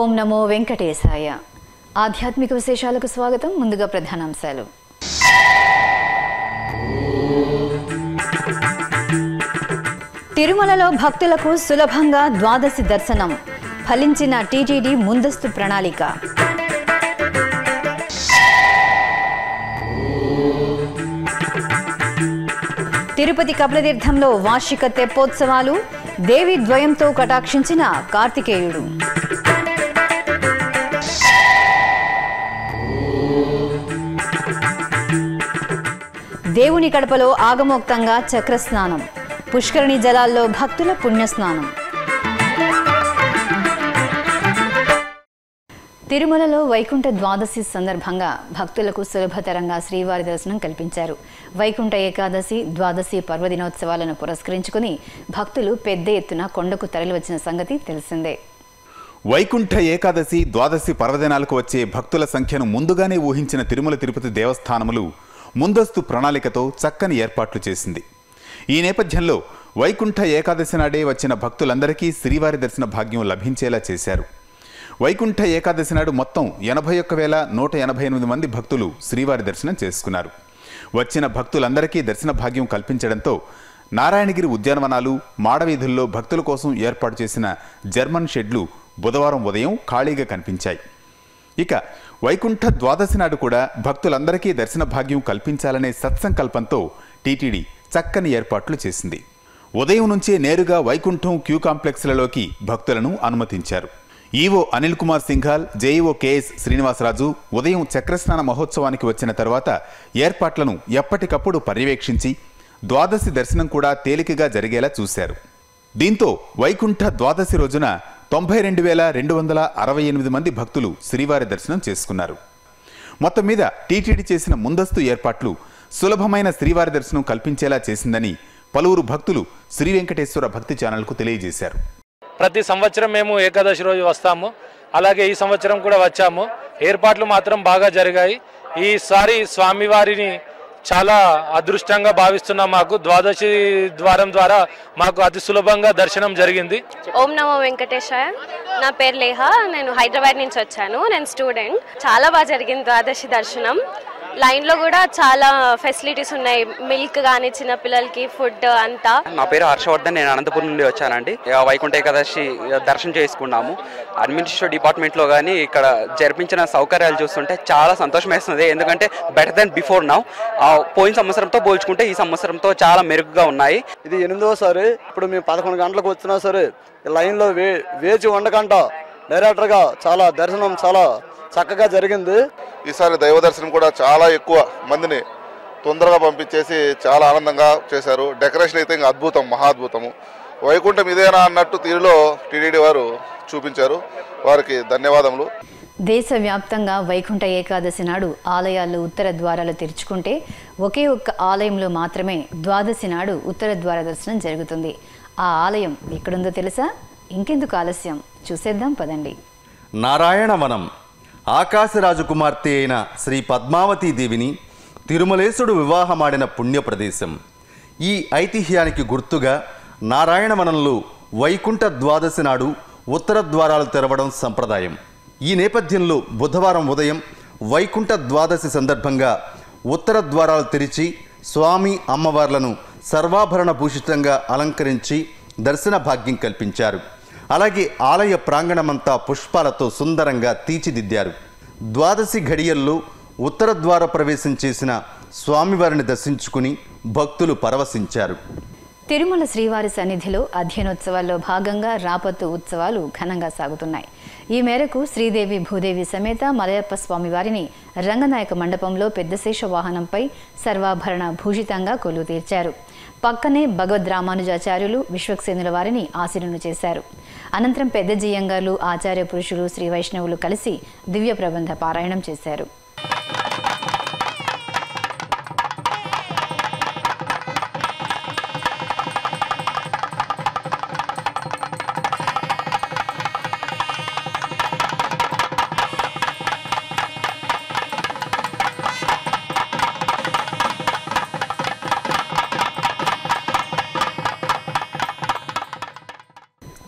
ఓం నమో వెంకటేశాయ ఆధ్యాత్మిక విశేషాలకు స్వాగతం ముందుగా ప్రధానాంశాలు తిరుమలలో భక్తులకు సులభంగా ద్వాదశి దర్శనం ఫలించిన టీటీడీ ముందస్తు ప్రణాళిక తిరుపతి కపిలతీర్థంలో వార్షిక తెప్పోత్సవాలు దేవి ద్వయంతో కటాక్షించిన కార్తికేయుడు దేవుని కడపలో ఆగమోక్తంగా చక్రస్నానం పుష్కరిణి జలాల్లో భక్తుల పుణ్యస్నానం తిరుమలలో వైకుంఠ ద్వాదశి సందర్భంగా భక్తులకు సులభతరంగా శ్రీవారి దర్శనం కల్పించారు వైకుంఠ ఏకాదశి ద్వాదశి పర్వదినోత్సవాలను పురస్కరించుకుని భక్తులు పెద్ద ఎత్తున కొండకు తరలివచ్చిన సంగతి తెలిసిందే వైకుంఠ ఏకాదశి ద్వాదశి పర్వదినాలకు వచ్చే భక్తుల సంఖ్యను ముందుగానే ఊహించిన తిరుమల తిరుపతి దేవస్థానములు ముందస్తు ప్రణాళికతో చక్కని ఏర్పాట్లు చేసింది ఈ నేపథ్యంలో వైకుంఠ ఏకాదశి నాడే వచ్చిన భక్తులందరికీ శ్రీవారి దర్శన భాగ్యం లభించేలా చేశారు వైకుంఠ ఏకాదశి నాడు మొత్తం ఎనభై ఒక్క వేల నూట ఎనభై ఎనిమిది మంది భక్తులు శ్రీవారి దర్శనం చేసుకున్నారు వచ్చిన భక్తులందరికీ దర్శన భాగ్యం కల్పించడంతో నారాయణగిరి ఉద్యానవనాలు మాడవీధుల్లో భక్తుల కోసం ఏర్పాటు చేసిన జర్మన్ షెడ్లు బుధవారం ఉదయం ఖాళీగా కనిపించాయి ఇక వైకుంఠ ద్వాదశి నాడు కూడా భక్తులందరికీ దర్శన భాగ్యం కల్పించాలనే సత్సంకల్పంతో టీటీడీ చక్కని ఏర్పాట్లు చేసింది ఉదయం నుంచే నేరుగా వైకుంఠం క్యూ కాంప్లెక్స్లలోకి భక్తులను అనుమతించారు E O Anil Kumar Singhal J E O K S Srinivasaraju ఉదయం చక్రస్నాన మహోత్సవానికి వచ్చిన తర్వాత ఏర్పాట్లను ఎప్పటికప్పుడు పర్యవేక్షించి ద్వాదశి దర్శనం కూడా తేలికగా జరిగేలా చూశారు దీంతో వైకుంఠ ద్వాదశి రోజున తొంభై రెండు వేల రెండు వందల అరవై ఎనిమిది మంది భక్తులు శ్రీవారి దర్శనం చేసుకున్నారు మొత్తం మీద టీటీడీ చేసిన ముందస్తు ఏర్పాట్లు సులభమైన శ్రీవారి దర్శనం కల్పించేలా చేసిందని పలువురు భక్తులు శ్రీ వెంకటేశ్వర భక్తి ఛానల్కు తెలియజేశారు ప్రతి సంవత్సరం మేము ఏకాదశి రోజు వస్తాము అలాగే ఈ సంవత్సరం కూడా వచ్చాము ఏర్పాట్లు మాత్రం బాగా జరిగాయి ఈసారి స్వామివారిని చాలా అదృష్టంగా భావిస్తున్నాం మాకు ద్వాదశి ద్వారం ద్వారా మాకు అతి సులభంగా దర్శనం జరిగింది ఓం నమో వెంకటేశాయ నా పేరు లేహ నేను హైదరాబాద్ నుంచి వచ్చాను నేను స్టూడెంట్ చాలా బాగా జరిగింది ద్వాదశి దర్శనం లైన్లో కూడా చాలా ఫెసిలిటీస్ ఉన్నాయి మిల్క్ కానీ చిన్నపిల్లలకి ఫుడ్ అంతా నా పేరు హర్షవర్ధన్ నేను అనంతపురం నుండి వచ్చానండి ఇక వైకుంఠ ఏకాదశి దర్శనం చేసుకున్నాము అడ్మినిస్ట్రేటివ్ డిపార్ట్మెంట్లో కానీ ఇక్కడ జరిపించిన సౌకర్యాలు చూస్తుంటే చాలా సంతోషం వేస్తుంది ఎందుకంటే బెటర్ దెన్ బిఫోర్ నౌ పోయిన సంవత్సరంతో పోల్చుకుంటే ఈ సంవత్సరంతో చాలా మెరుగుగా ఉన్నాయి ఇది ఎనిమిదోసారి ఇప్పుడు మేము పదకొండు గంటలకు వచ్చినా సరే ఈ లైన్లో వే వేచి ఉండకుండా డైరెక్టర్గా చాలా దర్శనం చాలా చక్కగా జరిగింది ఈసారి దైవ దర్శనం కూడా చాలా ఎక్కువ మందిని తొందరగా పంపించేసి చాలా ఆనందంగా చేశారు డెకరేషన్ అయితే ఇంకా అద్భుతం మహా అద్భుతము వైకుంఠం ఇదేనా అన్నట్టు తీరులో టీడీడీ వారు చూపించారు వారికి ధన్యవాదములు దేశవ్యాప్తంగా వైకుంఠ ఏకాదశి నాడు ఆలయాలు ఉత్తర ద్వారాలు తెరుచుకుంటే ఒకే ఒక్క ఆలయంలో మాత్రమే ద్వాదశి నాడు ఉత్తర ద్వార దర్శనం జరుగుతుంది ఆ ఆలయం ఎక్కడుందో తెలుసా ఇంకెందుకు ఆలస్యం చూసేద్దాం పదండి నారాయణవనం ఆకాశరాజు కుమార్తె అయిన శ్రీ పద్మావతీ దేవిని తిరుమలేశుడు వివాహమాడిన పుణ్య ప్రదేశం ఈ ఐతిహ్యానికి గుర్తుగా నారాయణవనంలో వైకుంఠ ద్వాదశి నాడు ఉత్తర ద్వారాలు తెరవడం సంప్రదాయం ఈ నేపథ్యంలో బుధవారం ఉదయం వైకుంఠ ద్వాదశి సందర్భంగా ఉత్తర ద్వారాలు తెరిచి స్వామి అమ్మవార్లను సర్వాభరణ భూషితంగా అలంకరించి దర్శన భాగ్యం కల్పించారు అలాగే ఆలయ ప్రాంగణమంతా పుష్పాలతో సుందరంగా తీర్చిదిద్దారు ద్వాదశి ఘడియల్లో ఉత్తర ద్వార ప్రవేశం చేసిన స్వామివారిని దర్శించుకుని భక్తులు పరవశించారు తిరుమల శ్రీవారి సన్నిధిలో అధ్యయనోత్సవాల్లో భాగంగా రాపత్తు ఉత్సవాలు ఘనంగా సాగుతున్నాయి ఈ మేరకు శ్రీదేవి భూదేవి సమేత మలయప్ప స్వామివారిని రంగనాయక మండపంలో పెద్దశేష వాహనంపై సర్వాభరణ భూషితంగా కొలువు తీర్చారు పక్కనే భగవద్ రామానుజాచార్యులు విశ్వక్సేనుల వారిని ఆశీనులు చేశారు అనంతరం పెద్ద జియంగార్లు ఆచార్య పురుషులు శ్రీ వైష్ణవులు కలిసి దివ్య ప్రబంధ పారాయణం చేశారు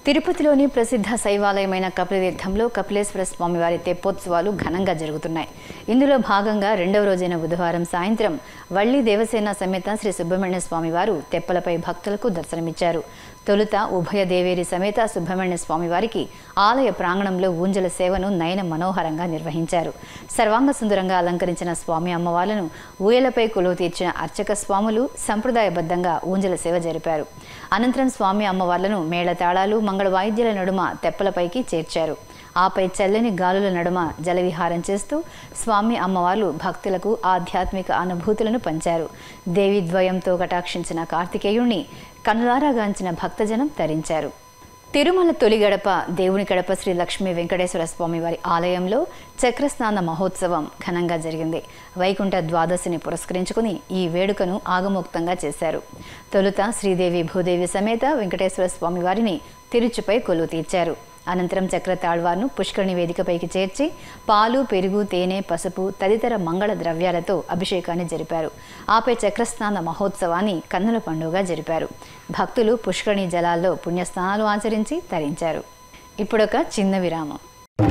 తిరుపతిలోని ప్రసిద్ధ శైవాలయమైన కపిలతీర్థంలో కపిలేశ్వర స్వామివారి తెప్పోత్సవాలు ఘనంగా జరుగుతున్నాయి ఇందులో భాగంగా రెండవ రోజైన బుధవారం సాయంత్రం వల్లి దేవసేన సమేత శ్రీ సుబ్రహ్మణ్య స్వామివారు తెప్పలపై భక్తులకు దర్శనమిచ్చారు తొలుత ఉభయ దేవేరి సమేత సుబ్రహ్మణ్య స్వామివారికి ఆలయ ప్రాంగణంలో ఊంజల సేవను నయన మనోహరంగా నిర్వహించారు సర్వాంగ సుందరంగా అలంకరించిన స్వామి అమ్మవార్లను ఊయలపై కొలువు తీర్చిన అర్చక స్వాములు సంప్రదాయబద్ధంగా ఊంజల సేవ జరిపారు అనంతరం స్వామి అమ్మవార్లను మేళతాళాలు మంగళ వాయిద్యాల నడుమ తెప్పలపైకి చేర్చారు ఆపై చల్లని గాలుల నడుమ జలవిహారం చేస్తూ స్వామి అమ్మవార్లు భక్తులకు ఆధ్యాత్మిక అనుభూతులను పంచారు దేవిద్వయంతో కటాక్షించిన కార్తికేయుణ్ణి కనులారాగాంచిన భక్తజనం తరించారు తిరుమల తొలి గడప దేవుని గడప శ్రీ లక్ష్మీ వెంకటేశ్వర స్వామి వారి ఆలయంలో చక్రస్నాన మహోత్సవం ఘనంగా జరిగింది వైకుంఠ ద్వాదశిని పురస్కరించుకుని ఈ వేడుకను ఆగమోక్తంగా చేశారు తొలుత శ్రీదేవి భూదేవి సమేత వెంకటేశ్వర స్వామి వారిని తిరుచుపై కొలువు తీర్చారు అనంతరం చక్ర తాళ్వార్ను పుష్కరిణి వేదికపైకి చేర్చి పాలు పెరుగు తేనె పసుపు తదితర మంగళ ద్రవ్యాలతో అభిషేకాన్ని జరిపారు ఆపై చక్రస్నాన మహోత్సవాన్ని కన్నుల పండుగ జరిపారు భక్తులు పుష్కరిణి జలాల్లో పుణ్యస్నానాలు ఆచరించి తరించారు ఇప్పుడొక చిన్న విరామం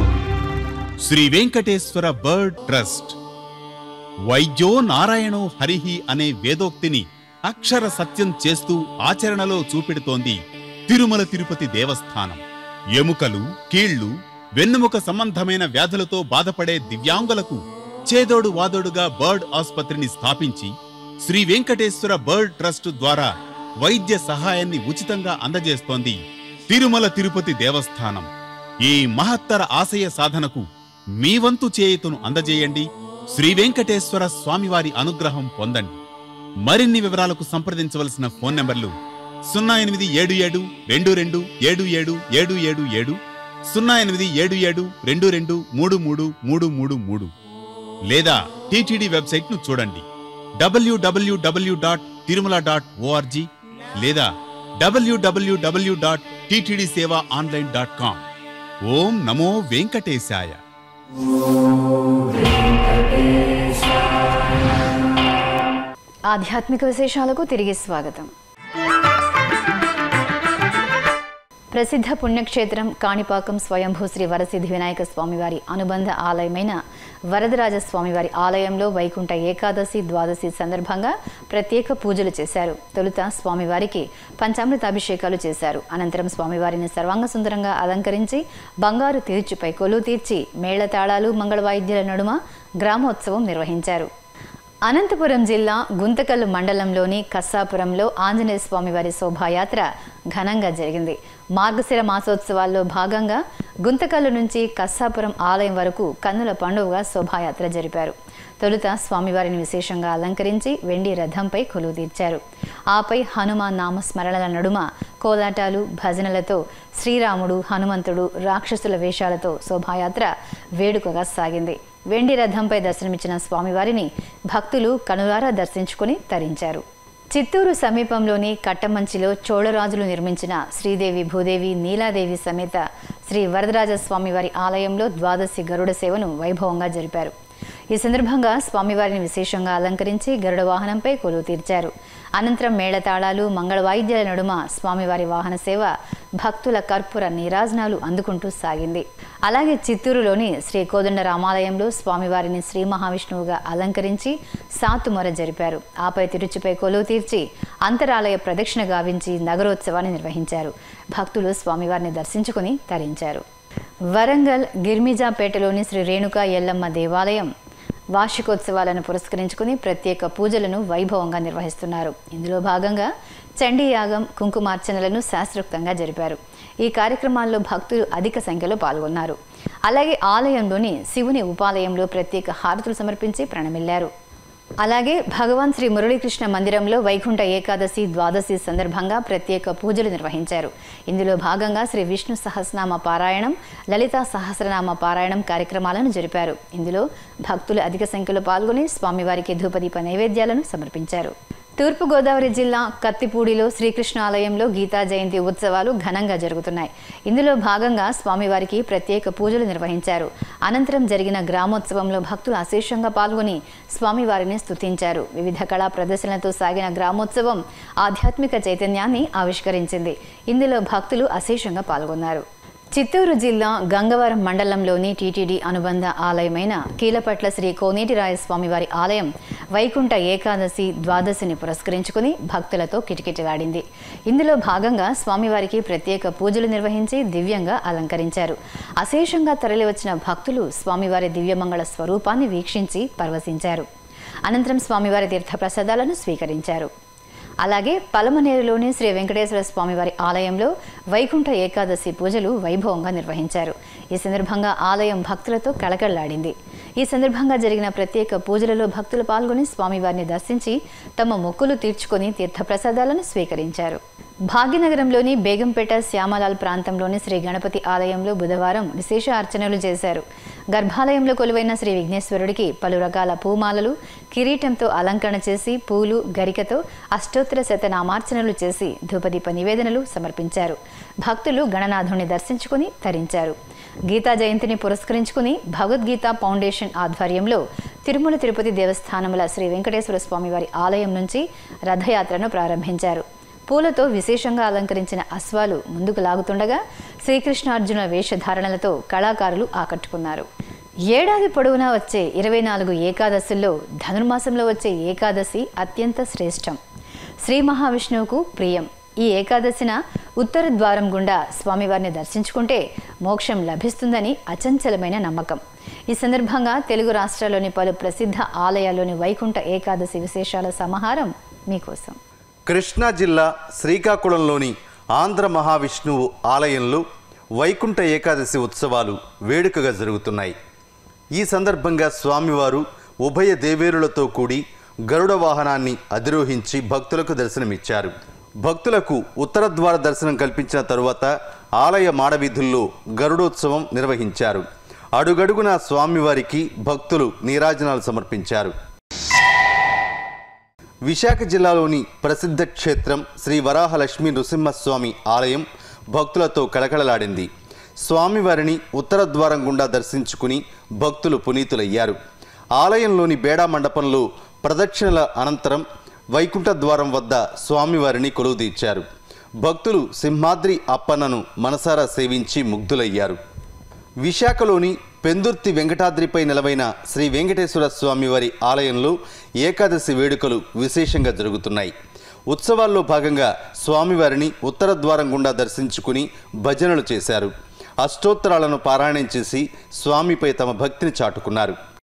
శ్రీ వెంకటేశ్వర బర్డ్ ట్రస్ట్ వైద్యో నారాయణో హరిహి అనే వేదోక్తిని అక్షర సత్యం చేస్తూ ఆచరణలో చూపెడుతోంది తిరుమల తిరుపతి దేవస్థానం ఎముకలు కీళ్లు వెన్నుముక సంబంధమైన వ్యాధులతో బాధపడే దివ్యాంగులకు చేదోడు వాదోడుగా బర్డ్ ఆసుపత్రిని స్థాపించి శ్రీ వెంకటేశ్వర బర్డ్ ట్రస్ట్ ద్వారా వైద్య సహాయాన్ని ఉచితంగా అందజేస్తోంది తిరుమల తిరుపతి దేవస్థానం ఈ మహత్తర ఆశయ సాధనకు మీ వంతు చేయుతును అందజేయండి శ్రీ వెంకటేశ్వర స్వామివారి అనుగ్రహం పొందండి మరిన్ని వివరాలకు సంప్రదించవలసిన ఫోన్ నంబర్లు సున్నా ఎనిమిది ఏడు ఏడు రెండు రెండు ఏడు ఏడు ఏడు ఏడు ఏడు సున్నా ఎనిమిది ఏడు ఏడు రెండు రెండు మూడు మూడు మూడు మూడు మూడు లేదా టీటీడీ వెబ్సైట్ ను చూడండి W W W dot Tirumala dot O R G లేదా W W W dot T T D Seva online dot com ఓం నమో వెంకటేశాయ ఆధ్యాత్మిక విశేషాలకు తిరిగి స్వాగతం ప్రసిద్ధ పుణ్యక్షేత్రం కాణిపాకం స్వయంభూ శ్రీ వరసిద్ధి వినాయక స్వామివారి అనుబంధ ఆలయమైన వరదరాజ స్వామివారి ఆలయంలో వైకుంఠ ఏకాదశి ద్వాదశి సందర్భంగా ప్రత్యేక పూజలు చేశారు తొలుత స్వామివారికి పంచామృతాభిషేకాలు చేశారు అనంతరం స్వామివారిని సర్వాంగ సుందరంగా అలంకరించి బంగారు తీర్చుపై కొలువు తీర్చి మేళతాళాలు మంగళ వాయిద్యాల నడుమ గ్రామోత్సవం నిర్వహించారు అనంతపురం జిల్లా గుంతకల్లు మండలంలోని కస్సాపురంలో ఆంజనేయ స్వామి వారి శోభాయాత్ర ఘనంగా జరిగింది మార్గశిర మాసోత్సవాల్లో భాగంగా గుంతకల్లు నుంచి కస్సాపురం ఆలయం వరకు కన్నుల పండుగగా శోభాయాత్ర జరిపారు తొలుత స్వామివారిని విశేషంగా అలంకరించి వెండి రథంపై కొలువు తీర్చారు ఆపై హనుమాన్ నామస్మరణల నడుమ కోలాటాలు భజనలతో శ్రీరాముడు హనుమంతుడు రాక్షసుల వేషాలతో శోభాయాత్ర వేడుకగా సాగింది వెండి రథంపై దర్శనమిచ్చిన స్వామివారిని భక్తులు కనులారా దర్శించుకుని తరించారు చిత్తూరు సమీపంలోని కట్టమంచిలో చోళరాజులు నిర్మించిన శ్రీదేవి భూదేవి నీలాదేవి సమేత శ్రీ వరదరాజ స్వామివారి ఆలయంలో ద్వాదశి గరుడ సేవను వైభవంగా జరిపారు ఈ సందర్భంగా స్వామివారిని విశేషంగా అలంకరించి గరుడ వాహనంపై కొలువు తీర్చారు అనంతరం మేళతాళాలు మంగళ వాయిద్యాల నడుమ స్వామివారి వాహన సేవ భక్తుల కర్పూర నీరాజనాలు అందుకుంటూ సాగింది అలాగే చిత్తూరులోని శ్రీ కోదండ రామాలయంలో స్వామివారిని శ్రీ మహావిష్ణువుగా అలంకరించి సాతుమొర జరిపారు ఆపై తిరుచుపై కొలువు తీర్చి అంతరాలయ ప్రదక్షిణ గావించి నగరోత్సవాన్ని నిర్వహించారు భక్తులు స్వామివారిని దర్శించుకుని తరించారు వరంగల్ గిర్మిజాపేటలోని శ్రీ రేణుకా ఎల్లమ్మ దేవాలయం వార్షికోత్సవాలను పురస్కరించుకుని ప్రత్యేక పూజలను వైభవంగా నిర్వహిస్తున్నారు ఇందులో భాగంగా చండీ యాగం కుంకుమార్చనలను శాస్త్రోక్తంగా జరిపారు ఈ కార్యక్రమాల్లో భక్తులు అధిక సంఖ్యలో పాల్గొన్నారు అలాగే ఆలయంలోని శివుని ఉపాలయంలో ప్రత్యేక హారతులు సమర్పించి ప్రణమిల్లారు అలాగే భగవాన్ శ్రీ మురళీకృష్ణ మందిరంలో వైకుంఠ ఏకాదశి ద్వాదశి సందర్భంగా ప్రత్యేక పూజలు నిర్వహించారు ఇందులో భాగంగా శ్రీ విష్ణు సహస్రనామ పారాయణం లలితా సహస్రనామ పారాయణం కార్యక్రమాలను జరిపారు ఇందులో భక్తులు అధిక సంఖ్యలో పాల్గొని స్వామివారికి ధూపదీప నైవేద్యాలను సమర్పించారు తూర్పుగోదావరి జిల్లా కత్తిపూడిలో శ్రీకృష్ణ ఆలయంలో గీతా జయంతి ఉత్సవాలు ఘనంగా జరుగుతున్నాయి ఇందులో భాగంగా స్వామివారికి ప్రత్యేక పూజలు నిర్వహించారు అనంతరం జరిగిన గ్రామోత్సవంలో భక్తులు అశేషంగా పాల్గొని స్వామివారిని స్తుతించారు వివిధ కళా ప్రదర్శనలతో సాగిన గ్రామోత్సవం ఆధ్యాత్మిక చైతన్యాన్ని ఆవిష్కరించింది ఇందులో భక్తులు అశేషంగా పాల్గొన్నారు చిత్తూరు జిల్లా గంగవరం మండలంలోని టీటీడీ అనుబంధ ఆలయమైన కీలపట్ల శ్రీ కోనేటిరాయ స్వామివారి ఆలయం వైకుంఠ ఏకాదశి ద్వాదశిని పురస్కరించుకుని భక్తులతో కిటకిటలాడింది ఇందులో భాగంగా స్వామివారికి ప్రత్యేక పూజలు నిర్వహించి దివ్యంగా అలంకరించారు అశేషంగా తరలివచ్చిన భక్తులు స్వామివారి దివ్యమంగళ స్వరూపాన్ని వీక్షించి పరవశించారు అనంతరం స్వామివారి తీర్థప్రసాదాలను స్వీకరించారు అలాగే పలమనేరులోని శ్రీ వెంకటేశ్వర స్వామివారి ఆలయంలో వైకుంఠ ఏకాదశి పూజలు వైభవంగా నిర్వహించారు ఈ సందర్భంగా ఆలయం భక్తులతో కళకళలాడింది ఈ సందర్భంగా జరిగిన ప్రత్యేక పూజలలో భక్తులు పాల్గొని స్వామివారిని దర్శించి తమ మొక్కులు తీర్చుకొని తీర్థప్రసాదాలను స్వీకరించారు భాగ్యనగరంలోని బేగంపేట శ్యామలాల్ ప్రాంతంలోని శ్రీ గణపతి ఆలయంలో బుధవారం విశేష అర్చనలు చేశారు గర్భాలయంలో కొలువైన శ్రీ విఘ్నేశ్వరుడికి పలు రకాల పూమాలలు కిరీటంతో అలంకరణ చేసి పూలు గరికతో అష్టోత్తర శతనామార్చనలు చేసి ధూపదీప నివేదనలు సమర్పించారు భక్తులు గణనాథుని దర్శించుకుని తరించారు గీతా జయంతిని పురస్కరించుకుని భగవద్గీత ఫౌండేషన్ ఆధ్వర్యంలో తిరుమల తిరుపతి దేవస్థానముల శ్రీ వెంకటేశ్వర స్వామివారి ఆలయం నుంచి రథయాత్రను ప్రారంభించారు పూలతో విశేషంగా అలంకరించిన అశ్వాలు ముందుకు లాగుతుండగా శ్రీకృష్ణార్జున వేషధారణలతో కళాకారులు ఆకట్టుకున్నారు ఏడాది పొడవునా వచ్చే ఇరవై నాలుగు ఏకాదశుల్లో ధనుర్మాసంలో వచ్చే ఏకాదశి అత్యంత శ్రేష్టం శ్రీ మహావిష్ణువుకు ప్రియం ఈ ఏకాదశిన ఉత్తర ద్వారం గుండా స్వామివారిని దర్శించుకుంటే మోక్షం లభిస్తుందని అచంచలమైన నమ్మకం ఈ సందర్భంగా తెలుగు రాష్ట్రాల్లోని పలు ప్రసిద్ధ ఆలయాల్లోని వైకుంఠ ఏకాదశి విశేషాల సమాహారం మీకోసం కృష్ణా జిల్లా శ్రీకాకుళంలోని ఆంధ్ర మహావిష్ణువు ఆలయంలో వైకుంఠ ఏకాదశి ఉత్సవాలు వేడుకగా జరుగుతున్నాయి ఈ సందర్భంగా స్వామివారు ఉభయ దేవేరులతో కూడి గరుడ వాహనాన్ని అధిరోహించి భక్తులకు దర్శనమిచ్చారు భక్తులకు ఉత్తర ద్వార దర్శనం కల్పించిన తరువాత ఆలయ మాడవీధుల్లో గరుడోత్సవం నిర్వహించారు అడుగడుగున స్వామివారికి భక్తులు నీరాజనాలు సమర్పించారు విశాఖ జిల్లాలోని ప్రసిద్ధ క్షేత్రం శ్రీ వరాహలక్ష్మీ నృసింహస్వామి ఆలయం భక్తులతో కళకళలాడింది స్వామివారిని ఉత్తర ద్వారం గుండా దర్శించుకుని భక్తులు పునీతులయ్యారు ఆలయంలోని బేడా మండపంలో ప్రదక్షిణల అనంతరం వైకుంఠ ద్వారం వద్ద స్వామివారిని కొలువుదీర్చారు భక్తులు సింహాద్రి అప్పన్నను మనసారా సేవించి ముగ్ధులయ్యారు విశాఖలోని పెందుర్తి వెంకటాద్రిపై నిలవైన శ్రీ వెంకటేశ్వర స్వామివారి ఆలయంలో ఏకాదశి వేడుకలు విశేషంగా జరుగుతున్నాయి ఉత్సవాల్లో భాగంగా స్వామివారిని ఉత్తర ద్వారం గుండా దర్శించుకుని భజనలు చేశారు అష్టోత్తరాలను పారాయణం చేసి స్వామిపై తమ భక్తిని చాటుకున్నారు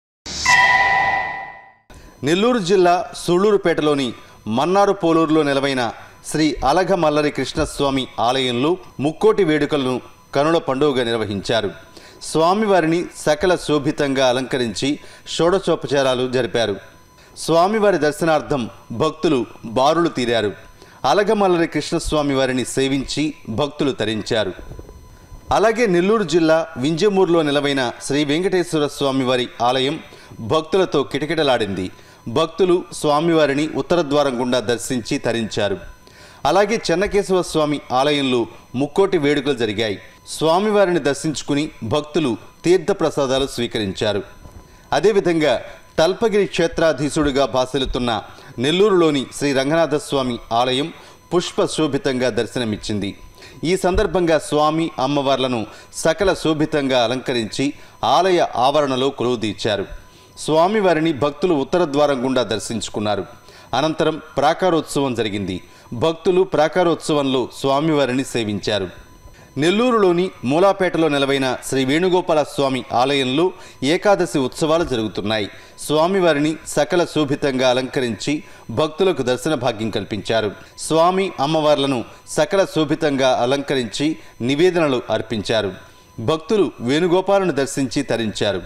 నెల్లూరు జిల్లా సూళ్లూరుపేటలోని మన్నారు పోలూరులో నిలవైన శ్రీ అలఘ మల్లరి కృష్ణస్వామి ఆలయంలో ముక్కోటి వేడుకలను కనుల పండుగగా నిర్వహించారు స్వామివారిని సకల శోభితంగా అలంకరించి షోడచోపచారాలు జరిపారు స్వామివారి దర్శనార్థం భక్తులు బారులు తీరారు అలగమల్లరి కృష్ణస్వామి వారిని సేవించి భక్తులు తరించారు అలాగే నెల్లూరు జిల్లా వింజమూరులో నిలవైన శ్రీ వెంకటేశ్వర స్వామివారి ఆలయం భక్తులతో కిటకిటలాడింది భక్తులు స్వామివారిని ఉత్తర ద్వారం గుండా దర్శించి తరించారు అలాగే చెన్నకేశవ స్వామి ఆలయంలో ముక్కోటి వేడుకలు జరిగాయి స్వామివారిని దర్శించుకుని భక్తులు తీర్థప్రసాదాలు స్వీకరించారు అదేవిధంగా తల్పగిరి క్షేత్రాధీశుడిగా భాసిల్లుతున్న నెల్లూరులోని శ్రీ రంగనాథ స్వామి ఆలయం పుష్ప శోభితంగా దర్శనమిచ్చింది ఈ సందర్భంగా స్వామి అమ్మవార్లను సకల శోభితంగా అలంకరించి ఆలయ ఆవరణలో కొలువుదీర్చారు స్వామివారిని భక్తులు ఉత్తర ద్వారం గుండా దర్శించుకున్నారు అనంతరం ప్రాకారోత్సవం జరిగింది భక్తులు ప్రాకారోత్సవంలో స్వామివారిని సేవించారు నెల్లూరులోని మూలాపేటలో నెలవైన శ్రీ వేణుగోపాల స్వామి ఆలయంలో ఏకాదశి ఉత్సవాలు జరుగుతున్నాయి స్వామివారిని సకల శోభితంగా అలంకరించి భక్తులకు దర్శన భాగ్యం కల్పించారు స్వామి అమ్మవార్లను సకల శోభితంగా అలంకరించి నివేదనలు అర్పించారు భక్తులు వేణుగోపాలను దర్శించి తరించారు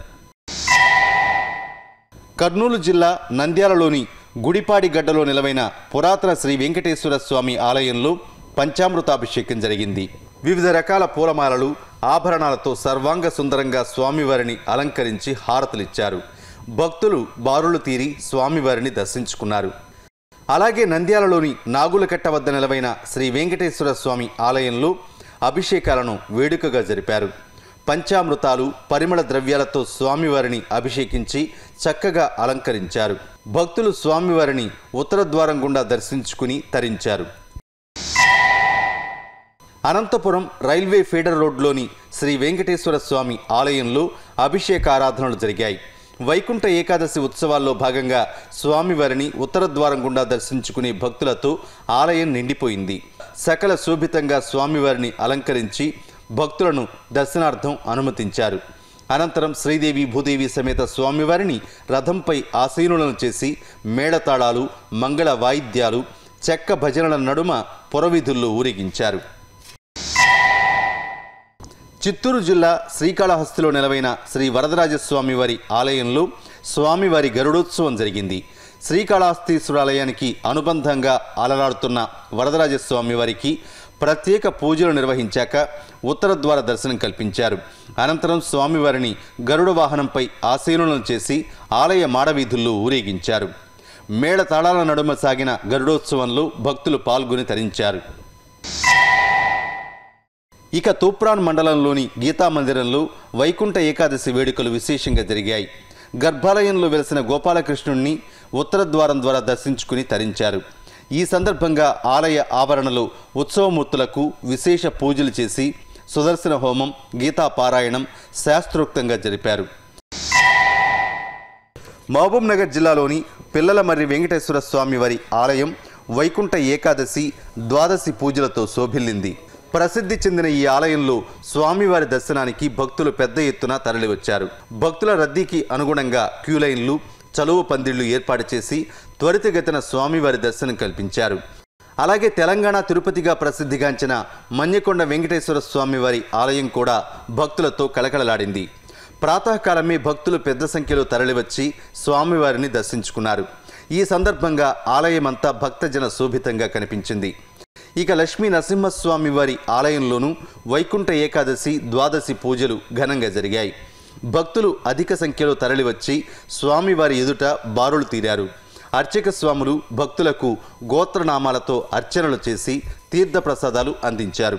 కర్నూలు జిల్లా నంద్యాలలోని గుడిపాడి గడ్డలో నిలవైన పురాతన శ్రీ వెంకటేశ్వర స్వామి ఆలయంలో పంచామృతాభిషేకం జరిగింది వివిధ రకాల పూలమాలలు ఆభరణాలతో సర్వాంగ సుందరంగా స్వామివారిని అలంకరించి హారతులిచ్చారు భక్తులు బారులు తీరి స్వామివారిని దర్శించుకున్నారు అలాగే నంద్యాలలోని నాగులకట్ట వద్ద నిలవైన శ్రీ వెంకటేశ్వర స్వామి ఆలయంలో అభిషేకాలను వేడుకగా జరిపారు పంచామృతాలు పరిమళ ద్రవ్యాలతో స్వామివారిని అభిషేకించి చక్కగా అలంకరించారు భక్తులు స్వామివారిని ఉత్తర ద్వారం గుండా దర్శించుకుని తరించారు అనంతపురం రైల్వే ఫీడర్ రోడ్లోని శ్రీ వెంకటేశ్వర స్వామి ఆలయంలో అభిషేక ఆరాధనలు జరిగాయి వైకుంఠ ఏకాదశి ఉత్సవాల్లో భాగంగా స్వామివారిని ఉత్తర ద్వారం గుండా దర్శించుకునే భక్తులతో ఆలయం నిండిపోయింది సకల శోభితంగా స్వామివారిని అలంకరించి భక్తులను దర్శనార్థం అనుమతించారు అనంతరం శ్రీదేవి భూదేవి సమేత స్వామివారిని రథంపై ఆసీనులను చేసి మేళతాళాలు మంగళ వాయిద్యాలు చెక్క భజనల నడుమ పురవీధుల్లో ఊరేగించారు చిత్తూరు జిల్లా శ్రీకాళహస్తిలో నెలవైన శ్రీ వరదరాజస్వామి వారి ఆలయంలో స్వామివారి గరుడోత్సవం జరిగింది శ్రీకాళహస్తీశ్వరాలయానికి అనుబంధంగా అలరాడుతున్న వరదరాజస్వామి వారికి ప్రత్యేక పూజలు నిర్వహించాక ఉత్తర ద్వార దర్శనం కల్పించారు అనంతరం స్వామివారిని గరుడ వాహనంపై ఆసీనులను చేసి ఆలయ మాడవీధుల్లో ఊరేగించారు మేళ తాళాల నడుమ సాగిన గరుడోత్సవంలో భక్తులు పాల్గొని తరించారు ఇక తూప్రాన్ మండలంలోని గీతా మందిరంలో వైకుంఠ ఏకాదశి వేడుకలు విశేషంగా జరిగాయి గర్భాలయంలో వెలిసిన గోపాలకృష్ణుణ్ణి ఉత్తర ద్వారం ద్వారా దర్శించుకుని తరించారు ఈ సందర్భంగా ఆలయ ఆవరణలో ఉత్సవమూర్తులకు విశేష పూజలు చేసి సుదర్శన హోమం గీతా పారాయణం శాస్త్రోక్తంగా జరిపారు మహబూబ్ నగర్ జిల్లాలోని పిల్లలమర్రి వెంకటేశ్వర స్వామి వారి ఆలయం వైకుంఠ ఏకాదశి ద్వాదశి పూజలతో శోభిల్లింది ప్రసిద్ధి చెందిన ఈ ఆలయంలో స్వామివారి దర్శనానికి భక్తులు పెద్ద ఎత్తున తరలివచ్చారు భక్తుల రద్దీకి అనుగుణంగా క్యూ లైన్లు చలువ పందిళ్లు ఏర్పాటు చేసి త్వరితగతిన స్వామివారి దర్శనం కల్పించారు అలాగే తెలంగాణ తిరుపతిగా ప్రసిద్ధిగాంచిన మన్యకొండ వెంకటేశ్వర స్వామివారి ఆలయం కూడా భక్తులతో కలకలలాడింది ప్రాతకాలమే భక్తులు పెద్ద సంఖ్యలో తరలివచ్చి స్వామివారిని దర్శించుకున్నారు ఈ సందర్భంగా ఆలయమంతా భక్తజన శోభితంగా కనిపించింది ఇక లక్ష్మీ నరసింహస్వామి వారి ఆలయంలోనూ వైకుంఠ ఏకాదశి ద్వాదశి పూజలు ఘనంగా జరిగాయి భక్తులు అధిక సంఖ్యలో తరలివచ్చి స్వామివారి ఎదుట బారులు తీరారు అర్చక స్వాములు భక్తులకు గోత్రనామాలతో అర్చనలు చేసి తీర్థప్రసాదాలు అందించారు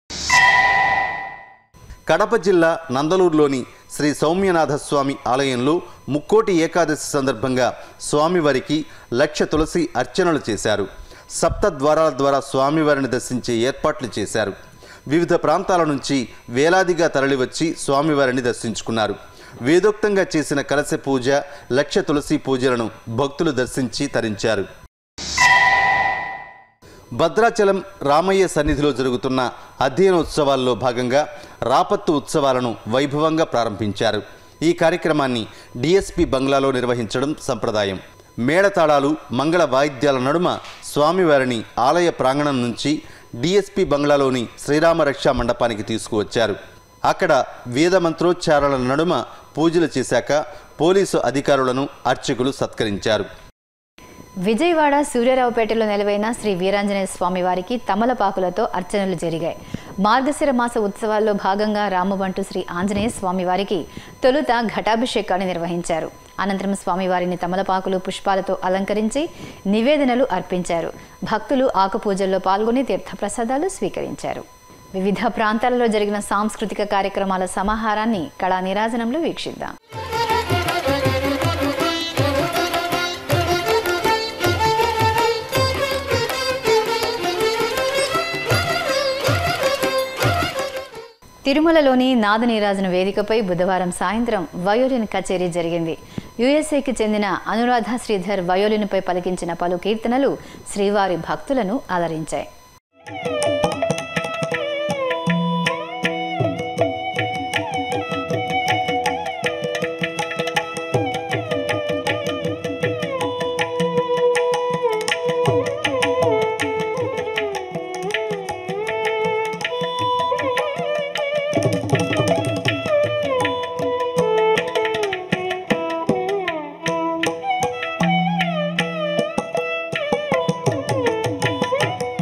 కడప జిల్లా నందలూరులోని శ్రీ సౌమ్యనాథ స్వామి ఆలయంలో ముక్కోటి ఏకాదశి సందర్భంగా స్వామివారికి లక్ష తులసి అర్చనలు చేశారు సప్త ద్వారాల ద్వారా స్వామివారిని దర్శించే ఏర్పాట్లు చేశారు వివిధ ప్రాంతాల నుంచి వేలాదిగా తరలివచ్చి స్వామివారిని దర్శించుకున్నారు వేదోక్తంగా చేసిన కలశ పూజ లక్ష తులసి పూజలను భక్తులు దర్శించి తరించారు భద్రాచలం రామయ్య సన్నిధిలో జరుగుతున్న అధ్యయనోత్సవాల్లో భాగంగా రాపత్తు ఉత్సవాలను వైభవంగా ప్రారంభించారు ఈ కార్యక్రమాన్ని డిఎస్పి బంగ్లాలో నిర్వహించడం సంప్రదాయం మేళతాళాలు మంగళ వాయిద్యాల నడుమ స్వామివారిని ఆలయ ప్రాంగణం నుంచి డిఎస్పి బంగ్లాలోని శ్రీరామ రక్షా మండపానికి తీసుకువచ్చారు అక్కడ వేద మంత్రోచ్చారణల నడుమ పూజలు చేశాక పోలీసు అధికారులను అర్చకులు సత్కరించారు విజయవాడ సూర్యారావుపేటలో నెలవైన శ్రీ వీరాంజనేయ స్వామి వారికి తమలపాకులతో అర్చనలు జరిగాయి మార్గశిర మాస ఉత్సవాల్లో భాగంగా రామబంటు శ్రీ ఆంజనేయ స్వామి వారికి తొలుత ఘటాభిషేకాన్ని నిర్వహించారు అనంతరం స్వామివారిని తమలపాకులు పుష్పాలతో అలంకరించి నివేదనలు అర్పించారు భక్తులు ఆకుపూజల్లో పాల్గొని తీర్థప్రసాదాలు స్వీకరించారు వివిధ ప్రాంతాలలో జరిగిన సాంస్కృతిక కార్యక్రమాల సమాహారాన్ని కళా నీరాజనంలో వీక్షిద్దాం తిరుమలలోని నాదనీరాజన వేదికపై బుధవారం సాయంత్రం వయోలిన్ కచేరీ జరిగింది యుఎస్ఏకి చెందిన అనురాధ శ్రీధర్ వయోలిన్పై పలికించిన పలు కీర్తనలు శ్రీవారి భక్తులను అలరించాయి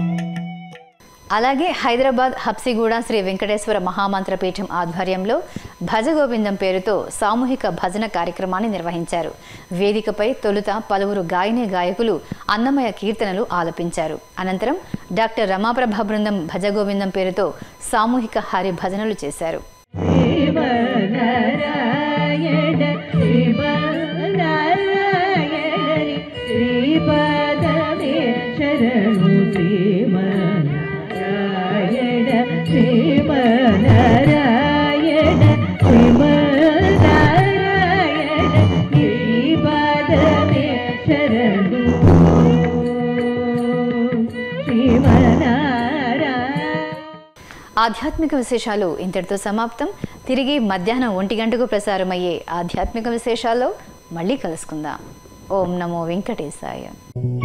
అలాగే హైదరాబాద్ హబ్సిగూడ శ్రీ వెంకటేశ్వర మహామంత్రపీఠం ఆధ్వర్యంలో భజగోవిందం పేరుతో సామూహిక భజన కార్యక్రమాన్ని నిర్వహించారు వేదికపై తొలుత పలువురు గాయని గాయకులు అన్నమయ కీర్తనలు ఆలపించారు అనంతరం డాక్టర్ రమాప్రభ బృందం భజగోవిందం పేరుతో సామూహిక హరి భజనలు చేశారు ఆధ్యాత్మిక విశేషాలు ఇంతటితో సమాప్తం తిరిగి మధ్యాహ్నం ఒంటి గంటకు ప్రసారమయ్యే ఆధ్యాత్మిక విశేషాల్లో మళ్ళీ కలుసుకుందాం ఓం నమో వెంకటేశాయ